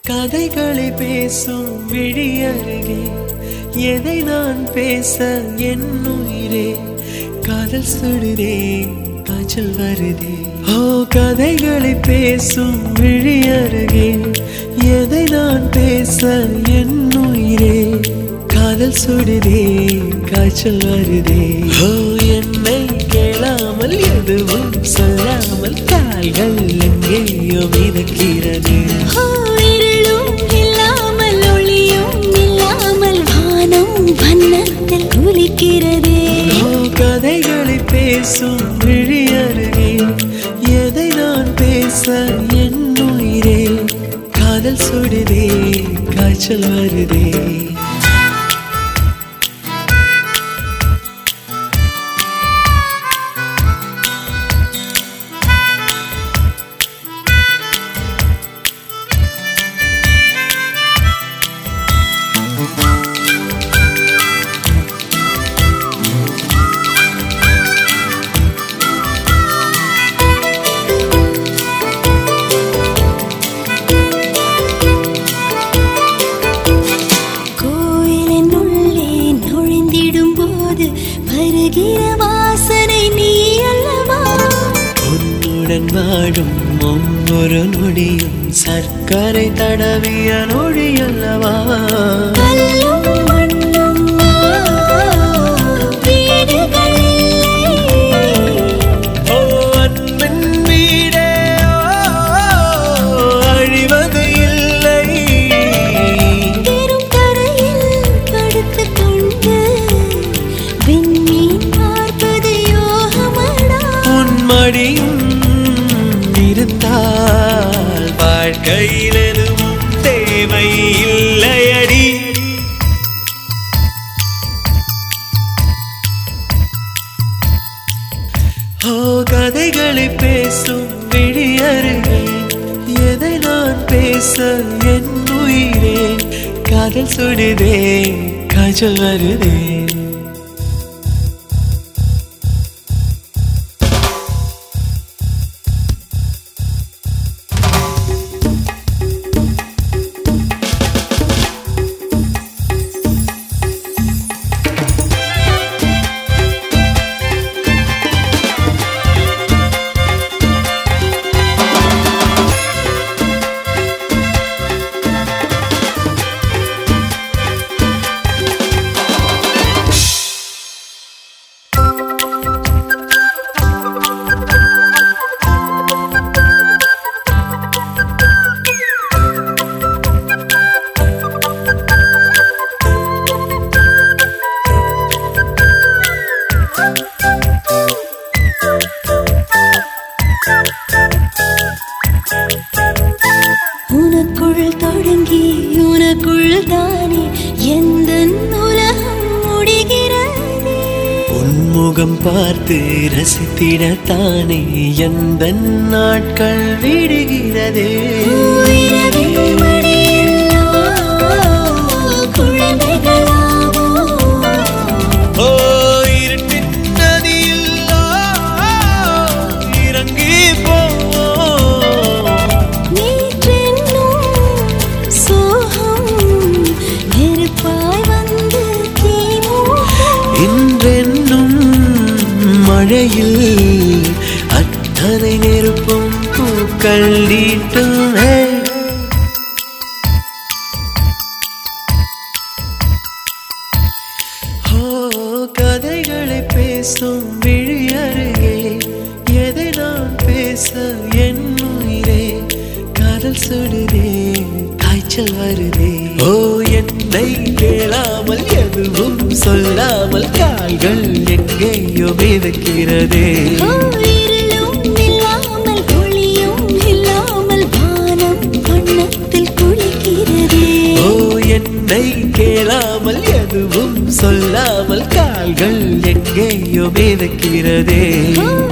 கதைகளை பேசும் விழி அருகே எதை நான் பேச என் உயிரே காதல் சுடுதே காய்ச்சல் வருதே ஓ கதைகளை பேசும் விழி அருகே எதை நான் பேச என் உயிரே காதல் சுடுதே காய்ச்சல் வருதே ஓ என்னை கேளாமல் எதுவும் சொல்லாமல் கால்கள் எங்கேயோ மிதக்கிறது ஓ, இருளும் இல்லாமல் ஒளியும் இல்லாமல் வானம் வண்ணத்தில் குளிக்கிறதே ஓ கதைகளை பேசும் விழி அருகே எதை நான் பேச என் உயிரே காதல் சுடுதே காய்ச்சல் வருதே கோயிலின் உள்ளே நுழைந்திடும் போது வருகிற வாசனை நீ அல்லவா உன்னுடன் வாழும் ஒவ்வொரு நொடியும் சர்க்கரை தடவிய நொடி அல்லவா கல்லும் மண்ணும் வீடுகள் இல்லை. ஓ அன்பின் வீடே ஓ, அழிவது இல்லை வெறும் தரையில் படுத்துக் கொண்டு விண்மீன் பார்ப்பது யோகமடா. உன் மடியும் இருந்தால் வாழ்க்கையில் எதுவும் தேவை இல்லையடி ஓ கதைகளை பேசும் விழியருகே எதை நான் பேச என் உயிரே காதல் சுடுதே காய்ச்சல் வருதே உனக்குள் தொடங்கி உனக்குள் தானே எந்த உலகம் முடிகிறதே உன்முகம் பார்த்து ரசித்திடத்தானே எந்த நாட்கள் விடுகிறதே உயிரவின் மடியிலோ குழந்தைகளாவோ ஓ இருட்டின் நதியில் இறங்கி போவோம் நேற்றென்னும் சோகம் நெருப்பாய் வந்து தீமூட்டும். இன்றென்னும் மழையில் அத்தனை நெருப்பும் பூக்கள் நீட்டும் ஹே. ஓ கதைகளை பேசும் விழி அருகே எதை நான் பேச என் உயிரே காதல் சுடுதே காய்ச்சல் வருதே ஓ என்னை கேளாமல் எதுவும் சொல்லாமல் கால்கள் எங்கேயோ மிதக்கிறதே ஓ, இருளும் இல்லாமல் ஒளியும் இல்லாமல் வானம் வண்ணத்தில் குளிக்கிறதே ஓ என்னை கேளாமல் எதுவும் சொல்லாமல் கால்கள் எங்கேயோ மிதக்கிறதே ஓ